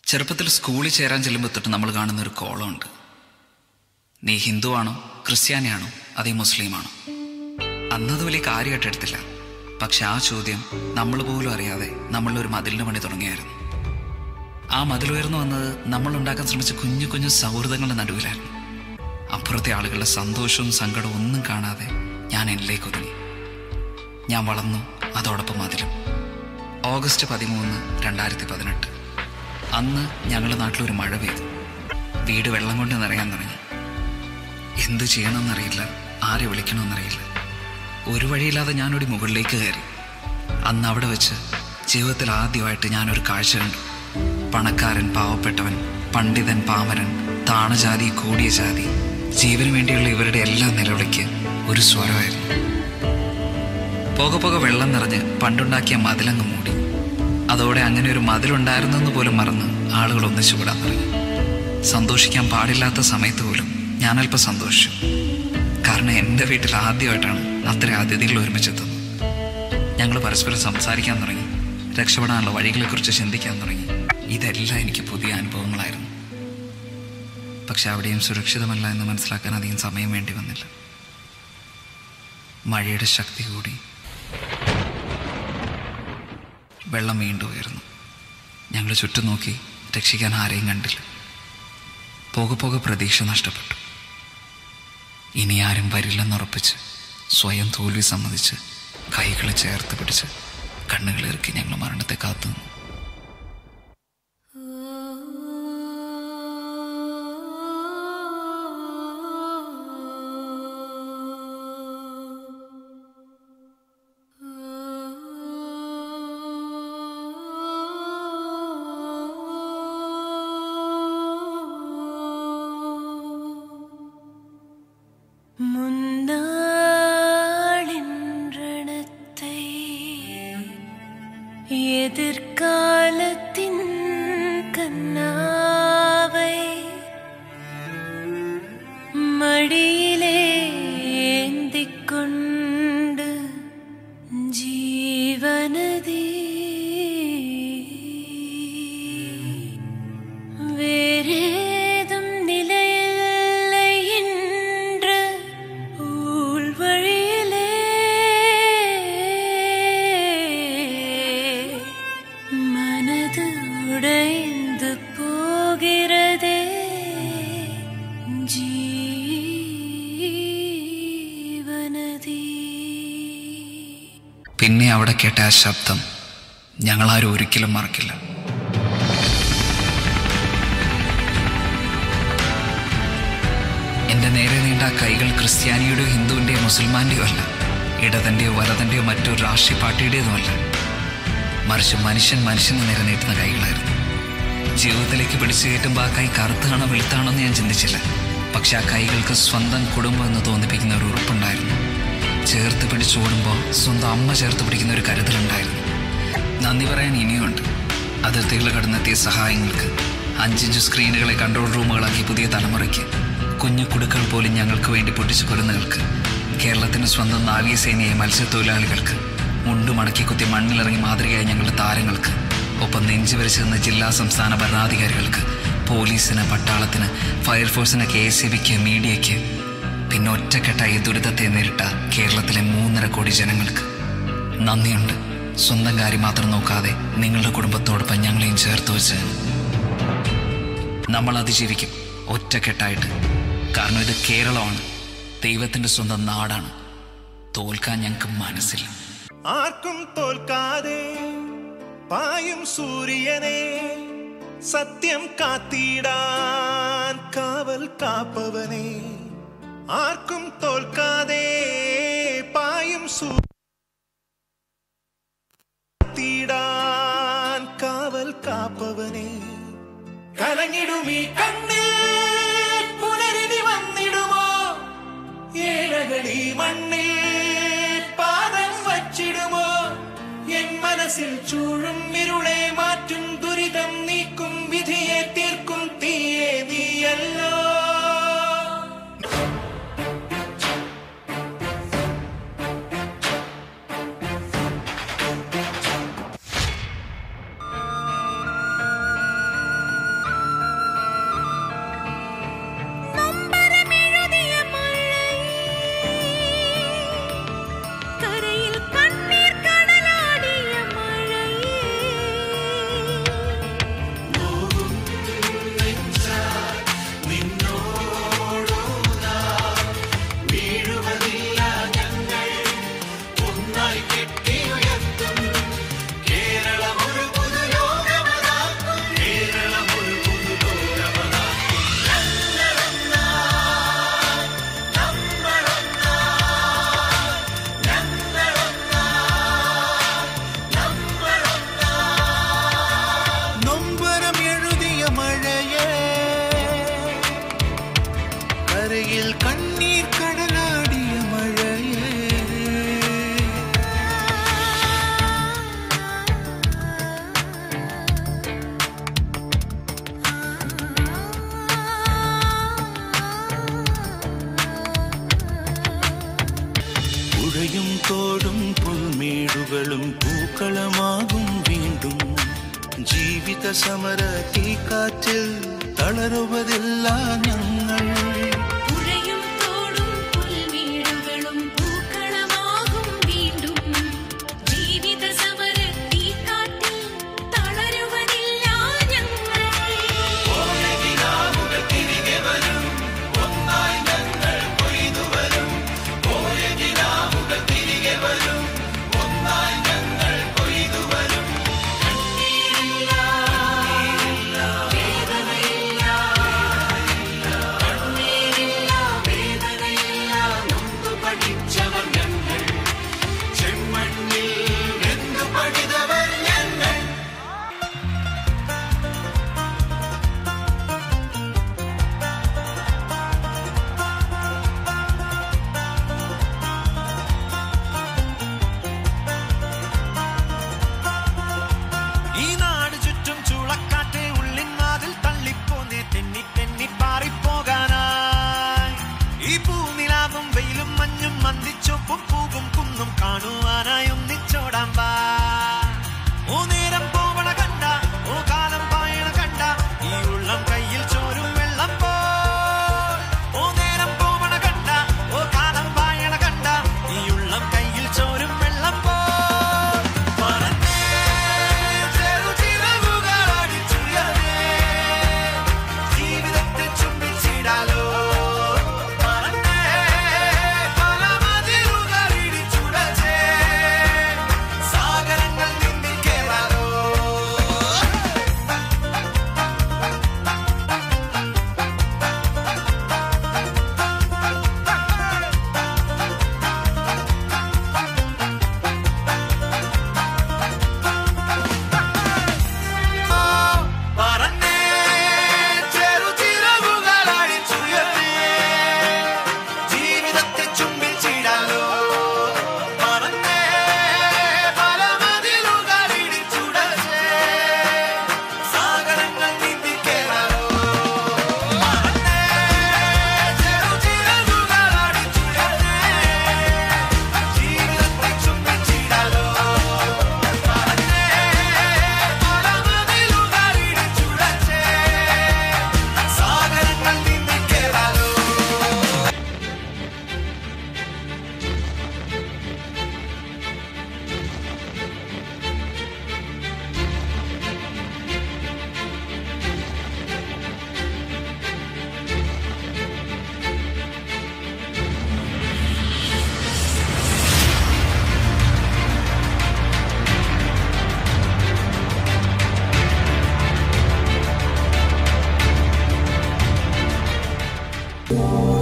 ചെറുപ്പത്തിൽ സ്കൂളിൽ ചേരാൻ ചെല്ലുമ്പോൾ തൊട്ട് നമ്മൾ കാണുന്ന ഒരു കോളമുണ്ട് നീ ഹിന്ദുവാണോ ക്രിസ്ത്യാനിയാണോ അതേ മുസ്ലിമാണോ അന്നത് വലിയ കാര്യമായിട്ട് എടുത്തില്ല പക്ഷെ ആ ചോദ്യം നമ്മൾ പോലും അറിയാതെ നമ്മളൊരു മതിലിന് പണി തുടങ്ങിയായിരുന്നു ആ മതിൽ ഉയർന്നു വന്നത് നമ്മൾ ഉണ്ടാക്കാൻ ശ്രമിച്ച കുഞ്ഞു കുഞ്ഞു സൗഹൃദങ്ങളുടെ നടുവിലായിരുന്നു അപ്പുറത്തെ ആളുകളുടെ സന്തോഷവും സങ്കടവും ഒന്നും കാണാതെ ഞാൻ എന്നിലേക്ക് ഒതുങ്ങി ഞാൻ വളർന്നു അതോടൊപ്പം അതിലും ഓഗസ്റ്റ് പതിമൂന്ന് രണ്ടായിരത്തി പതിനെട്ട് അന്ന് ഞങ്ങളുടെ നാട്ടിലൊരു മഴ പെയ്തു വീട് വെള്ളം കൊണ്ട് നിറയാൻ തുടങ്ങി എന്ത് ചെയ്യണമെന്നറിയില്ല ആരെ വിളിക്കണമെന്നറിയില്ല ഒരു വഴിയില്ലാതെ ഞാനൊരു മുകളിലേക്ക് കയറി അന്ന് അവിടെ വെച്ച് ജീവിതത്തിൽ ആദ്യമായിട്ട് ഞാനൊരു കാഴ്ച കണ്ടു പണക്കാരൻ പാവപ്പെട്ടവൻ പണ്ഡിതൻ പാമരൻ താണജാതി കൂടിയ ജാതി ജീവന് വേണ്ടിയുള്ള ഇവരുടെ എല്ലാ നിലവിളിക്ക് ഒരു സ്വരമായിരുന്നു പോകെ പോകെ വെള്ളം നിറഞ്ഞ് പണ്ടുണ്ടാക്കിയ മതിലങ്ങ് മൂടി അതോടെ അങ്ങനെ ഒരു മതിലുണ്ടായിരുന്നെന്ന് പോലും മറന്ന് ആളുകൾ ഒന്നിച്ചുകൂടാൻ തുടങ്ങി സന്തോഷിക്കാൻ പാടില്ലാത്ത സമയത്ത് പോലും ഞാനല്പം സന്തോഷിച്ചു കാരണം എൻ്റെ വീട്ടിൽ ആദ്യമായിട്ടാണ് അത്ര അതിഥികൾ ഒരുമിച്ചെത്തുന്നത് ഞങ്ങൾ പരസ്പരം സംസാരിക്കാൻ തുടങ്ങി രക്ഷപ്പെടാനുള്ള വഴികളെക്കുറിച്ച് ചിന്തിക്കാൻ തുടങ്ങി ഇതെല്ലാം എനിക്ക് പുതിയ അനുഭവങ്ങളായിരുന്നു പക്ഷെ അവിടെയും സുരക്ഷിതമല്ല എന്ന് മനസ്സിലാക്കാൻ അധികം സമയം വേണ്ടി വന്നില്ല മഴയുടെ ശക്തി കൂടി വെള്ളം വീണ്ടും ഉയർന്നു ഞങ്ങൾ ചുറ്റും നോക്കി രക്ഷിക്കാൻ ആരെയും കണ്ടില്ല പോകെ പോകെ പ്രതീക്ഷ നഷ്ടപ്പെട്ടു ഇനി ആരും വരില്ലെന്നുറപ്പിച്ച് സ്വയം തോൽവി സമ്മതിച്ച് കൈകളെ ചേർത്ത് പിടിച്ച് കണ്ണുകളിറക്കി ഞങ്ങൾ മരണത്തെ കാത്തുനിന്നു முன்னாளின்றனத்தை எதிர்காலத்தின் கண்ணாவை மடியிலே ஏந்திக் கொண்டு ஜீவனதி வேறேதும் நிலையில்லை என்று ஊழ்வழியிலே மனது உடைந்து போகிறதே ஜீவனதி പിന്നെ അവിടെ കേട്ട ആ ശബ്ദം ഞങ്ങളാരും ഒരിക്കലും മറക്കില്ല എന്റെ നേരെ നീണ്ട ആ കൈകൾ ക്രിസ്ത്യാനിയുടെയോ ഹിന്ദുവിന്റെയോ മുസൽമാന്റെയോ അല്ല ഇടതന്റെയോ വലതന്റെയോ മറ്റൊരു രാഷ്ട്രീയ പാർട്ടിയുടേതുമല്ല മറിച്ച് മനുഷ്യൻ മനുഷ്യന് നേരെ നീട്ടുന്ന കൈകളായിരുന്നു ജീവിതത്തിലേക്ക് പിടിച്ചു കയറ്റുമ്പോൾ ആ കൈ കറുത്താണോ വെളുത്താണോ എന്ന് ഞാൻ ചിന്തിച്ചില്ല പക്ഷെ ആ കൈകൾക്ക് സ്വന്തം കുടുംബം എന്ന് തോന്നിപ്പിക്കുന്ന ഒരു ഉറപ്പുണ്ടായിരുന്നു ചേർത്ത് പിടിച്ചോടുമ്പോൾ സ്വന്തം അമ്മ ചേർത്ത് പിടിക്കുന്ന ഒരു കരുതലുണ്ടായിരുന്നു നന്ദി പറയാൻ ഇനിയുണ്ട് അതിർത്തികൾ കടന്നെത്തിയ സഹായങ്ങൾക്ക് അഞ്ചിഞ്ച് സ്ക്രീനുകളെ കൺട്രോൾ റൂമുകളാക്കി പുതിയ തലമുറയ്ക്ക് കുഞ്ഞു കുടുക്കൾ പോലും ഞങ്ങൾക്ക് വേണ്ടി പൊട്ടിച്ചു കൊല്ലുന്നവർക്ക് കേരളത്തിന് സ്വന്തം നാവികസേനയായ മത്സ്യത്തൊഴിലാളികൾക്ക് മുണ്ടു മടക്കി കുത്തി മണ്ണിലിറങ്ങി മാതൃകയായ ഞങ്ങളുടെ താരങ്ങൾക്ക് ഒപ്പം നെഞ്ചു വരച്ച് നിന്ന ജില്ലാ സംസ്ഥാന ഭരണാധികാരികൾക്ക് പോലീസിന് പട്ടാളത്തിന് ഫയർഫോഴ്സിന് കെ എസ് സി ബിക്ക് മീഡിയയ്ക്ക് പിന്നെ ഒറ്റക്കെട്ടായി ദുരിതത്തെ നേരിട്ട കേരളത്തിലെ മൂന്നര കോടി ജനങ്ങൾക്ക് നന്ദിയുണ്ട് സ്വന്തം കാര്യം മാത്രം നോക്കാതെ നിങ്ങളുടെ കുടുംബത്തോടൊപ്പം ഞങ്ങളെയും ചേർത്ത് വെച്ച് നമ്മൾ അതിജീവിക്കും ഒറ്റക്കെട്ടായിട്ട് കാരണം ഇത് കേരളമാണ് ദൈവത്തിന്റെ സ്വന്തം നാടാണ് തോൽക്കാൻ ഞങ്ങൾക്ക് മനസ്സില്ല ആർക്കും തോൽക്കാതെ പായും സൂര്യനെ സത്യം കാത്തിടാൻ കാവൽ കാപ്പവനെ ആർക്കും തോൽക്കാതെ പായും സൂര്യനെ കാത്തിടാൻ കാവൽ കാപ്പവനെ കലങ്ങിടുമീ കണ്ണിൽ പുലരിനി വന്നിടുമോ ഏഴകളി മണ്ണിൽ പാദം വച്ചിടുമോ എൻ മനസ്സിൽ ചൂഴും ഇരുളെ മാറ്റും ദുരിതം നീക്കും വിധിയെ തീർക്കും തീയെ നീയല്ലോ പുഴയും തോടും പുൽമേടുകളും പൂക്കളമാകും വീണ്ടും ജീവിത സമര തീക്കാറ്റിൽ തളരുവതില്ല ഞങ്ങൾ പുഴയും തോടും പുൽമേടുകളും പൂക്കളമാകും വീണ്ടും ജീവിത സമരത്തീക്കാട്ടിൽ തളരുവതില്ല ഞങ്ങൾ ഈ നാട് ചുറ്റും ചൂളക്കാറ്റ് ഉള്ളിനാതിൽ തള്ളിപ്പോന്നേ തെന്നി തെന്നി പാറിപ്പോകാനായി ഈ പൂനിലാവും വെയിലും മഞ്ഞും മന്ദിച്ചൊപ്പും പൂവും കുന്നും കാണുവാനായി ഒന്നിച്ചോടാൻ വാ ഓ നേരം പോവണ കണ്ട ഓ കാലം പായണ കണ്ട ഈ ഉള്ളം കയ്യിൽ ചോരും വെള്ളം പോ ഓ നേരം പോവണ കണ്ട ഓ കാലം പായണ കണ്ട ഈ ഉള്ളം കയ്യിൽ ചോരും വെള്ളം പോ പറന്നേ ചെറുചിറകുകളടിച്ചുയർന്നേ ജീവിതത്തെ ചുംബിച്ചിടാലോ പറന്നേ പല മതിലുകളിടിച്ചുടച്ചേ സാഗരങ്ങൾ നിന്നിൽ കേറാലോ പറന്നേ ചെറുചിറകുകളടിച്ചുയർന്നേ ജീവിതത്തെ ചുംബിച്ചിടാലോ പറന്നേ പല മതിലുകളിടിച്ചുടച്ചേ സാഗരങ്ങൾ നീന്തി കേറാലോ പറന്നേ ചെറുചിറകുകളടിച്ചുയർന്നേ ജീവിതത്തെ ചുംബിച്ചിടാലോ പറന്നേ പല മതിലുകളിടിച്ചുടച്ചേ സാഗരങ്ങൾ നീന്തി കേറാലോ ും